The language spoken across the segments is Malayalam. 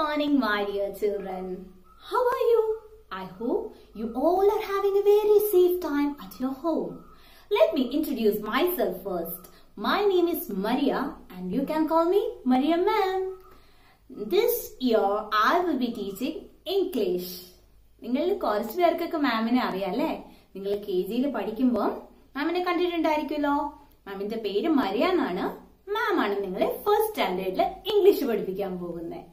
morning, my dear children. How are you? I hope you all are having a very safe time at your home. Let me introduce myself first. My name is Maria and you can call me Maria ma'am. This year I will be teaching English. നിങ്ങളിൽ കുറച്ച് പേർക്കൊക്കെ മാമിനെ അറിയാം അല്ലേ നിങ്ങൾ കെ ജിയിൽ പഠിക്കുമ്പോൾ മാമിനെ കണ്ടിട്ടുണ്ടായിരിക്കുമല്ലോ മാമിന്റെ പേര് മരിയ എന്നാണ് മാം ആണ് നിങ്ങളെ ഫസ്റ്റ് സ്റ്റാൻഡേർഡിൽ ഇംഗ്ലീഷ് പഠിപ്പിക്കാൻ പോകുന്നത്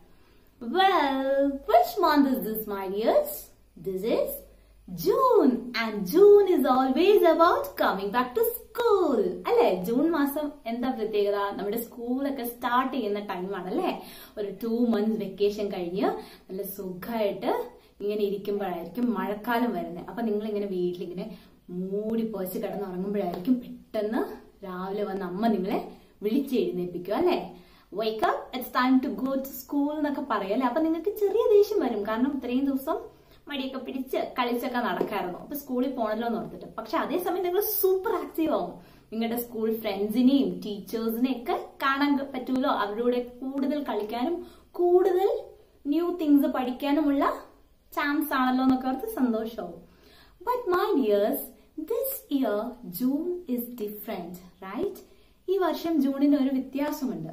Well, which month is this, my dears? This is June, and June is always about coming back to school. അല്ലെ ജൂൺ മാസം എന്താ പ്രത്യേകത നമ്മുടെ സ്കൂളൊക്കെ സ്റ്റാർട്ട് ചെയ്യുന്ന ടൈമാണ് അല്ലേ ഒരു ടു മന്ത്സ് വെക്കേഷൻ കഴിഞ്ഞ് നല്ല സുഖമായിട്ട് ഇങ്ങനെ ഇരിക്കുമ്പോഴായിരിക്കും മഴക്കാലം വരുന്നത് അപ്പൊ നിങ്ങൾ ഇങ്ങനെ വീട്ടിലിങ്ങനെ മൂടി പോച്ച് കിടന്നുറങ്ങുമ്പോഴായിരിക്കും പെട്ടെന്ന് രാവിലെ വന്ന് അമ്മ നിങ്ങളെ വിളിച്ചെഴുന്നേൽപ്പിക്കും അല്ലേ wake up it's time to go to school എന്നൊക്കെ പറയല്ലേ അപ്പൊ നിങ്ങൾക്ക് ചെറിയ ദേഷ്യം വരും കാരണം ഇത്രയും ദിവസം മടിയൊക്കെ പിടിച്ച് കളിച്ചൊക്കെ നടക്കായിരുന്നു അപ്പൊ സ്കൂളിൽ പോണല്ലോ എന്ന് ഓർത്തിട്ട് പക്ഷെ അതേസമയം നിങ്ങൾ സൂപ്പർ ആക്റ്റീവ് ആവും നിങ്ങളുടെ സ്കൂൾ ഫ്രണ്ട്സിനെയും ടീച്ചേഴ്സിനെയും ഒക്കെ കാണാൻ പറ്റൂലോ അവരുടെ കൂടുതൽ കളിക്കാനും കൂടുതൽ ന്യൂ തിങ്സ് പഠിക്കാനുമുള്ള ചാൻസ് ആണല്ലോ എന്നൊക്കെ ഓർത്ത് സന്തോഷമാവും but my dears this year June is different right ഈ വർഷം ജൂണിന് ഒരു വ്യത്യാസമുണ്ട്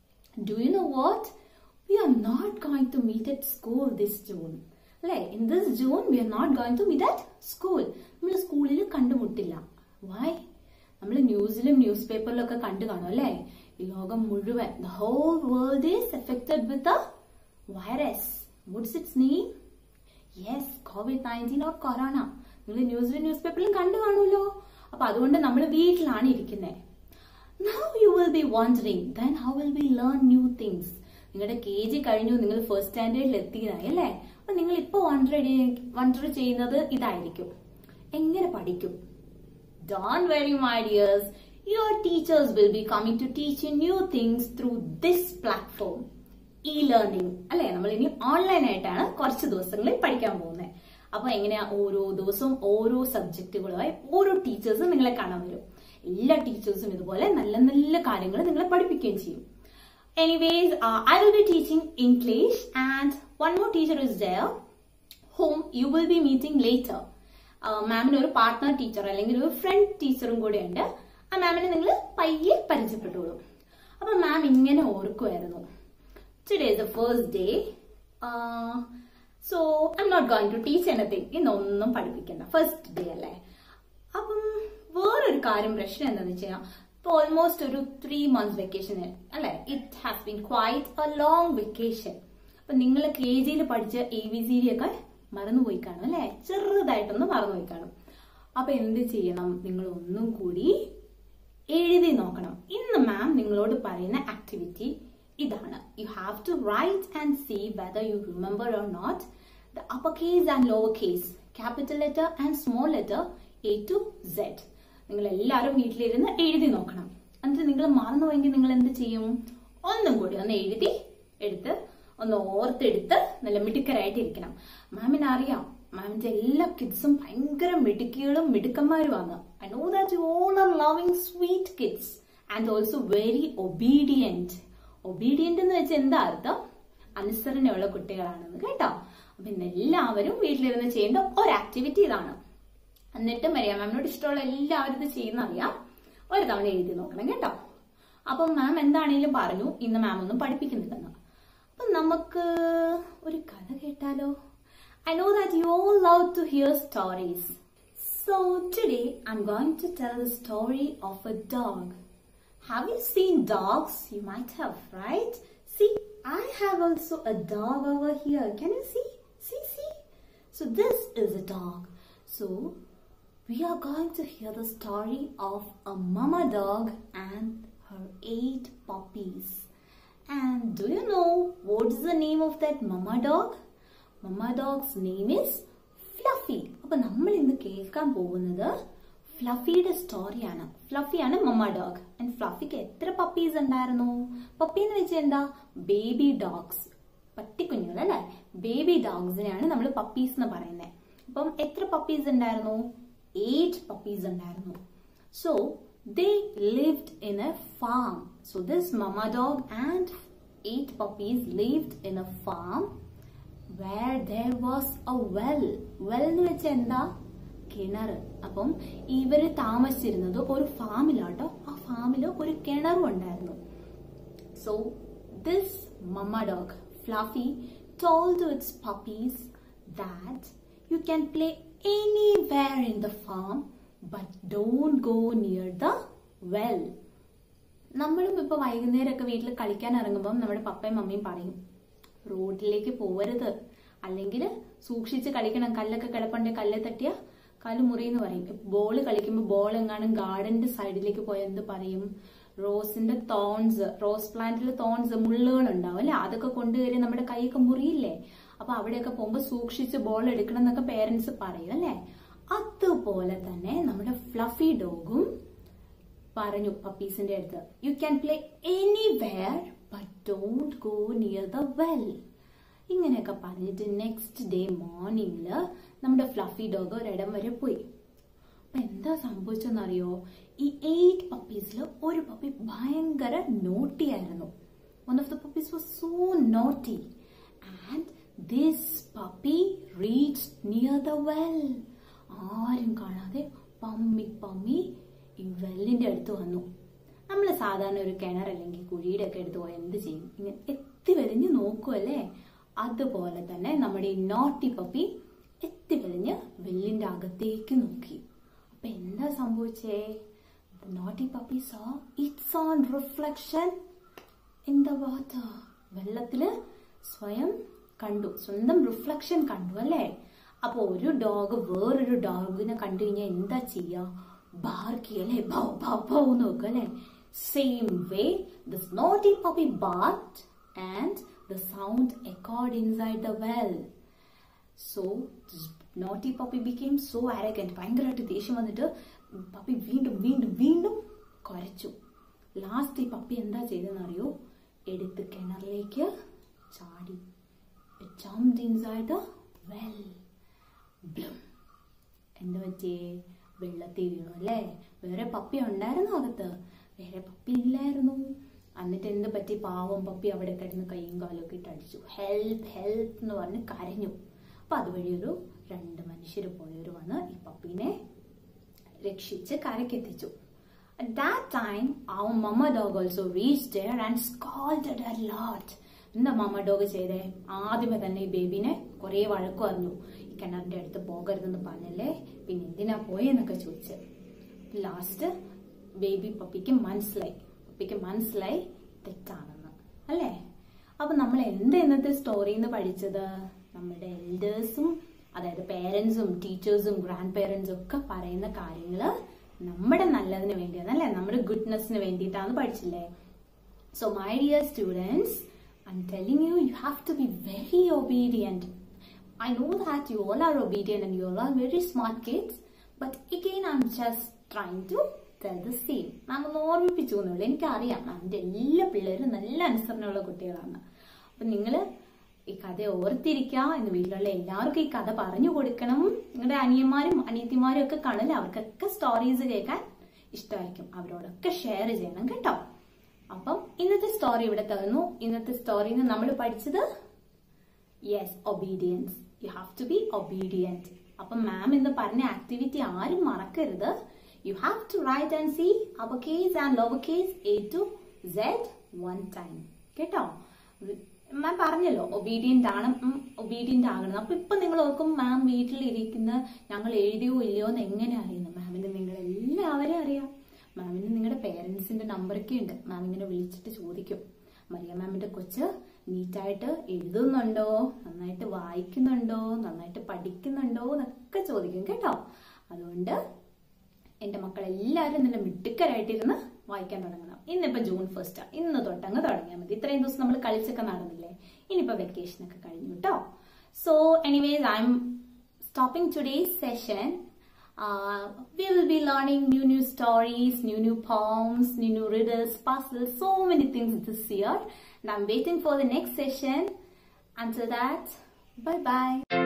Do you know what? We are not going to meet at school this June. അല്ലേ in this June we are not going to meet at school നമ്മൾ സ്കൂളിൽ കണ്ടുമുട്ടില്ല വൈ നമ്മൾ ന്യൂസിലും ന്യൂസ് പേപ്പറിലും ഒക്കെ കണ്ടു കാണും അല്ലേ ഈ ലോകം മുഴുവൻ the whole world is affected with virus whose its name yes covid nineteen or corona നിങ്ങൾ ന്യൂസിലും ന്യൂസ് പേപ്പറിലും കണ്ടു കാണുമല്ലോ അപ്പൊ അതുകൊണ്ട് നമ്മൾ വീട്ടിലാണ് ഇരിക്കുന്നത് Now you will be wondering, then how will we learn new things? നിങ്ങളുടെ കെ ജി കഴിഞ്ഞു നിങ്ങൾ ഫസ്റ്റ് സ്റ്റാൻഡേർഡിൽ എത്തിയതായി അല്ലേ അപ്പൊ നിങ്ങൾ ഇപ്പൊ വണ്ടർ വണ്ടർ ചെയ്യുന്നത് ഇതായിരിക്കും എങ്ങനെ പഠിക്കും don't worry my dears your teachers will be coming to teach you new things through this platform e learning അല്ലെ നമ്മൾ ഇനി ഓൺലൈൻ ആയിട്ടാണ് കുറച്ച് ദിവസങ്ങളിൽ പഠിക്കാൻ പോകുന്നത് അപ്പൊ എങ്ങനെയാ ഓരോ ദിവസവും ഓരോ സബ്ജക്റ്റുകളുമായി ഓരോ ടീച്ചേഴ്സും നിങ്ങളെ കാണാൻ വരും എല്ലാ ടീച്ചേഴ്സും ഇതുപോലെ നല്ല നല്ല കാര്യങ്ങൾ നിങ്ങളെ പഠിപ്പിക്കുകയും ചെയ്യും anyways I will be teaching English and one more teacher is there whom you will be meeting later മാമിന് ഒരു പാർട്ട്ണർ ടീച്ചർ അല്ലെങ്കിൽ ഒരു ഫ്രണ്ട് ടീച്ചറും കൂടെ ഉണ്ട് ആ മാമിനെ നിങ്ങൾ പയ്യെ പരിചയപ്പെട്ടോളൂ അപ്പൊ മാം ഇങ്ങനെ ഓർക്കുമായിരുന്നു today is the first day so I am not going to teach anything ഇന്നൊന്നും പഠിപ്പിക്കണ്ട ഫസ്റ്റ് ഡേ അല്ലേ അപ്പം വേറൊരു കാര്യം പ്രശ്നം എന്താണെന്ന് വെച്ച് കഴിഞ്ഞാൽ ഇപ്പൊ ഓൾമോസ്റ്റ് ഒരു ത്രീ മന്ത്സ് വെക്കേഷൻ അല്ലെ it has been quite a long vacation അപ്പൊ നിങ്ങൾ കെ ജിയിൽ പഠിച്ച എ ബി സി ഡി ഒക്കെ മറന്നുപോയി കാണും അല്ലെ ചെറുതായിട്ടൊന്ന് മറന്നുപോയി കാണും അപ്പൊ എന്ത് ചെയ്യണം നിങ്ങൾ ഒന്നും കൂടി എഴുതി നോക്കണം ഇന്ന് മാം നിങ്ങളോട് പറയുന്ന ആക്ടിവിറ്റി ഇതാണ് you have to write and see whether you remember or not the upper case and lower case capital letter and small letter A to Z നിങ്ങൾ എല്ലാവരും വീട്ടിലിരുന്ന് എഴുതി നോക്കണം എന്നിട്ട് നിങ്ങൾ മറന്നുപോയെങ്കിൽ നിങ്ങൾ എന്ത് ചെയ്യും ഒന്നും കൂടി ഒന്ന് എഴുതി എടുത്ത് ഒന്ന് ഓർത്തെടുത്ത് നല്ല മിടുക്കരായിട്ട് ഇരിക്കണം മാമിന് അറിയാം മാമിന്റെ എല്ലാ കിഡ്സും ഭയങ്കര മിടുക്കികളും മിടുക്കന്മാരുമാണ് I know that you all are loving sweet kids and also very obedient obedient എന്ന് വെച്ചാൽ എന്താ അർത്ഥം അനുസരണയുള്ള കുട്ടികളാണെന്ന് കേട്ടോ അപ്പൊ ഇന്ന് എല്ലാവരും വീട്ടിലിരുന്ന് ചെയ്യേണ്ട ഒരു ആക്ടിവിറ്റി ഇതാണ് എന്നിട്ട് മരിയാം മാമിനോട് ഇഷ്ടമുള്ള എല്ലാവരും ഇത് ചെയ്യുന്ന അറിയാം ഒരു തവണ എഴുതി നോക്കണം കേട്ടോ അപ്പം മാം എന്താണെങ്കിലും പറഞ്ഞു ഇന്ന് മാം ഒന്നും പഠിപ്പിക്കുന്നില്ലെന്ന് അപ്പൊ നമുക്ക് ഒരു കഥ കേട്ടാലോ I know that you all love to hear stories so today I am going to tell the story of a dog Have you seen dogs? You might have, right? See, I have also a dog over here. Can you see? See, see? So this is a dog. So we are going to hear the story of a mama dog and her eight puppies. And do you know what is the name of that mama dog? Mama dog's name is Fluffy. അപ്പൊ നമ്മൾ ഇന്ന് കേൾക്കാൻ പോകുന്നത് ഫ്ലഫിയുടെ സ്റ്റോറിയാണ് ഫ്ലഫിയാണ് മമ്മ ഡോഗ് ആൻഡ് ഫ്ലഫിക്ക് എത്ര പപ്പീസ് ഉണ്ടായിരുന്നു പപ്പി എന്ന് വെച്ചാൽ എന്താ ബേബി ഡോഗ്സ് പട്ടിക്കുഞ്ഞുങ്ങൾ അല്ലെ ബേബി ഡോഗ്സിനെയാണ് നമ്മൾ പപ്പീസ് എന്ന് പറയുന്നത് അപ്പം എത്ര പപ്പീസ് ഉണ്ടായിരുന്നു എയ്റ്റ് പപ്പീസ് ഉണ്ടായിരുന്നു so they lived in a farm so this mama dog and eight puppies lived in a farm where there was a well. well എന്ന് വെച്ചാൽ എന്താ കിണർ അപ്പം ഇവര് താമസിച്ചിരുന്നത് ഒരു ഫാമിലാട്ടോ ആ ഫാമില് ഒരു കിണറും ഉണ്ടായിരുന്നു So this mama dog, Fluffy, told to its puppies that you can play anywhere in the farm, but don't go near the well. നമ്മളും ഇപ്പൊ വൈകുന്നേരമൊക്കെ വീട്ടിൽ കളിക്കാൻ ഇറങ്ങുമ്പോൾ നമ്മുടെ പപ്പയും മമ്മിയും പറയും റോഡിലേക്ക് പോവരുത് അല്ലെങ്കിൽ സൂക്ഷിച്ച് കളിക്കണം കല്ലൊക്കെ കിടപ്പുണ്ട് കല്ല് തട്ടിയ കാല് മുറിയെന്ന് പറയും ബോൾ കളിക്കുമ്പോൾ ബോൾ എങ്ങാനും ഗാർഡന്റെ സൈഡിലേക്ക് പോയാൽ എന്ത് പറയും റോസിന്റെ തോൺസ് റോസ് പ്ലാന്റിൽ തോൺസ് മുള്ളുകൾ ഉണ്ടാവും അല്ലെ അതൊക്കെ കൊണ്ടുകയറി നമ്മുടെ കൈയൊക്കെ മുറിയില്ലേ അപ്പൊ അവിടെയൊക്കെ പോകുമ്പോൾ സൂക്ഷിച്ച് ബോൾ എടുക്കണം എന്നൊക്കെ പേരൻസ് പറയും അല്ലെ അതുപോലെ തന്നെ നമ്മുടെ ഫ്ലഫി ഡോഗും പറഞ്ഞു പപ്പീസിന്റെ അടുത്ത് you can play anywhere but don't go near the well ഇങ്ങനെയൊക്കെ പറഞ്ഞിട്ട് നെക്സ്റ്റ് ഡേ മോർണിംഗില് നമ്മുടെ ഫ്ലഫി ഡോഗ് ഒരിടം വരെ പോയി അപ്പൊ എന്താ സംഭവിച്ചെന്നറിയോ ഈ എയ്റ്റ് പപ്പീസിൽ ഒരു പപ്പി ഭയങ്കര നോട്ടി ആയിരുന്നു one of the puppies was so naughty and this puppy reach near the well ആരും കാണാതെ പമ്മി പമ്മി ഈ വെല്ലിന്റെ അടുത്ത് വന്നു നമ്മൾ സാധാരണ ഒരു കിണർ അല്ലെങ്കിൽ കുഴിയുടെ ഒക്കെ എടുത്ത് പോയാൽ എന്ത് ചെയ്യും ഇങ്ങനെ എത്തി വലിഞ്ഞ് നോക്കുമല്ലേ അതുപോലെ തന്നെ നമ്മുടെ ഈ നോട്ടി പപ്പി എത്തി വലിഞ്ഞ് വെല്ലിന്റെ അകത്തേക്ക് നോക്കി അപ്പൊ എന്താ സംഭവിച്ചേ naughty puppy so its own reflection in the water വെള്ളത്തില് സ്വയം കണ്ടു സ്വന്തം റിഫ്ലക്ഷൻ കണ്ടു അല്ലേ അപ്പൊ ഒരു ഡോഗ് വേറൊരു ഡോഗിനെ കണ്ടു കഴിഞ്ഞാൽ എന്താ ചെയ്യാ ബാർക്കി അല്ലേ ഭൗ ഭൗ ഭൗ എന്ന് വെക്കും അല്ലേ same way this naughty puppy barked and the sound എക്കോർഡ് inside the well so naughty puppy became so arrogant ഭയങ്കരമായിട്ട് ദേഷ്യം വന്നിട്ട് പപ്പി വീണ്ടും വീണ്ടും വീണ്ടും കുരച്ചു ലാസ്റ്റ് ഈ പപ്പി എന്താ ചെയ്തെന്നറിയോ എടുത്ത് കിണറിലേക്ക് ചാടി ജംപ്ഡ് ഇൻസൈഡ് ദ വെൽ ബ്ലം എന്താ പറ്റിയേ വെള്ളത്തിൽ വീണു അല്ലേ വേറെ പപ്പി ഉണ്ടായിരുന്നു അകത്ത് വേറെ പപ്പി ഇല്ലായിരുന്നു എന്നിട്ട് എന്ത് പറ്റി പാവം പപ്പി അവിടെ കിടന്ന് കൈയും കാലും ഒക്കെ ഇട്ട് അടിച്ചു ഹെൽപ്പ് ഹെൽപ്പ് എന്ന് പറഞ്ഞ് കരഞ്ഞു അപ്പൊ അതുവഴി ഒരു രണ്ട് മനുഷ്യർ പോയവർ വന്ന് ഈ പപ്പീനെ രക്ഷിച്ച് കരക്കെത്തിച്ചു At that time, our mama dog also reached there and scolded a lot. എന്താ മമ്മ ഡോഗ് ചെയ്തേ ആദ്യമേ തന്നെ ഈ ബേബിനെ കുറെ വഴക്കു പറഞ്ഞു ഈ കിണറിന്റെ അടുത്ത് പോകരുതെന്ന് പറഞ്ഞല്ലേ പിന്നെ എന്തിനാ പോയെന്നൊക്കെ ചോദിച്ച് ലാസ്റ്റ് ബേബി പപ്പിക്ക് മനസ്സിലായി പപ്പിക്ക് മനസ്സിലായി തെറ്റാണെന്ന് അല്ലേ അപ്പൊ നമ്മൾ എന്താ ഇന്നത്തെ സ്റ്റോറിയിൽ നിന്ന് പഠിച്ചത് നമ്മുടെ എൽഡേഴ്സും അതായത് പേരൻസും ടീച്ചേഴ്സും ഗ്രാൻഡ് പേരൻസും ഒക്കെ പറയുന്ന കാര്യങ്ങള് നമ്മുടെ നല്ലതിന് വേണ്ടിയാണ് അല്ലെ നമ്മുടെ ഗുഡ്നെസ്സിന് വേണ്ടിയിട്ടാണ് പഠിച്ചില്ലേ so my dear students I am telling you you have to be very obedient I know that you all are obedient and you all are very smart kids, but again I'm just trying to tell the same. നാം ഒന്ന് ഓർമ്മിപ്പിച്ചു എന്നുള്ളൂ എനിക്കറിയാം എൻ്റെ എല്ലാ പിള്ളേരും നല്ല അനുസരണമുള്ള കുട്ടികളാണ് അപ്പൊ നിങ്ങൾ ഈ കഥ ഓർത്തിരിക്കുക എന്ന് വീട്ടിലുള്ള എല്ലാവർക്കും ഈ കഥ പറഞ്ഞു കൊടുക്കണം നിങ്ങളുടെ അനിയന്മാരും അനിയത്തിമാരും ഒക്കെ കാണില്ല അവർക്കൊക്കെ സ്റ്റോറീസ് കേൾക്കാൻ ഇഷ്ടമായിരിക്കും അവരോടൊക്കെ ഷെയർ ചെയ്യണം കേട്ടോ അപ്പം ഇന്നത്തെ സ്റ്റോറി ഇവിടെ തന്നു ഇന്നത്തെ സ്റ്റോറിയിൽ നിന്ന് നമ്മൾ പഠിച്ചത് yes obedience you have to be obedient അപ്പം മാം ഇന്ന് പറഞ്ഞ ആക്ടിവിറ്റി ആരും മറക്കരുത് you have to write and see upper case and lower case A to Z one time കേട്ടോ മാം പറഞ്ഞല്ലോ ഒബീഡിയന്റ് ആണ് ഒബീഡിയന്റ് ആകണം അപ്പൊ ഇപ്പൊ നിങ്ങൾ ഓർക്കും മാം വീട്ടിലിരിക്കുന്ന ഞങ്ങൾ എഴുതിയോ ഇല്ലയോ എന്ന് എങ്ങനെ അറിയുന്നു മാമിന് നിങ്ങൾ എല്ലാവരും അറിയാം മാമിന് നിങ്ങളുടെ പേരൻസിന്റെ നമ്പറൊക്കെ ഉണ്ട് മാം ഇങ്ങനെ വിളിച്ചിട്ട് ചോദിക്കും മറിയ മാമിന്റെ കൊച്ച് നീറ്റായിട്ട് എഴുതുന്നുണ്ടോ നന്നായിട്ട് വായിക്കുന്നുണ്ടോ നന്നായിട്ട് പഠിക്കുന്നുണ്ടോ എന്നൊക്കെ ചോദിക്കും കേട്ടോ അതുകൊണ്ട് എന്റെ മക്കൾ എല്ലാവരും നല്ല മിടുക്കരായിട്ടിരുന്ന് വായിക്കാൻ തുടങ്ങണം ഇന്നിപ്പോ ജൂൺ ഫസ്റ്റാ ഇന്ന് തൊട്ടങ്ങ് തുടങ്ങിയാൽ മതി ഇത്രയും ദിവസം നമ്മൾ കളിച്ചൊക്കെ നടന്നില്ലേ ഇനിയിപ്പോ വെക്കേഷൻ ഒക്കെ കഴിഞ്ഞു കേട്ടോ so anyways I am stopping today's session Uh, we will be learning new new stories, new new poems, new new riddles, puzzles, so many things this year. And I'm waiting for the next session. Until that, bye bye.